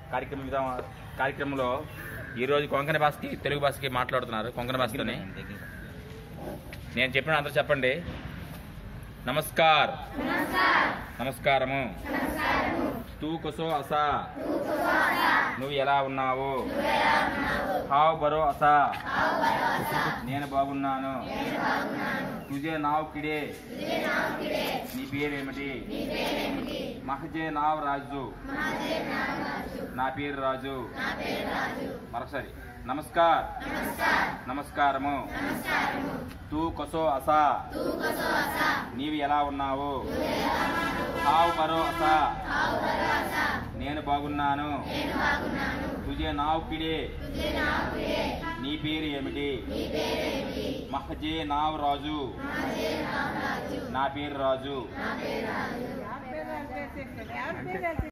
కార్యక్రమం విధా- కార్యక్రమంలో ఈరోజు కొంకణ భాషకి తెలుగు భాషకి మాట్లాడుతున్నారు కొంకణ భాషతోని నేను చెప్పిన అందరూ చెప్పండి నమస్కార్ నమస్కారము తూ కుసో అసా నువ్వు ఎలా ఉన్నావు హావ్ బరో అసా నేను బాగున్నాను తుజే నావ్ కిడే నీ పేరేమిటి మహజే నావ్ రాజు నా పేరు రాజు మరొకసారి నమస్కార్ నమస్కారము తూ కొసో అసా నీవు ఎలా ఉన్నావు హావ్ బరో అసా నేను బాగున్నాను తుజే నావ్ కిడే నీ పేరు ఏమిటి మహజే నావ్ రాజు నా పేరు రాజు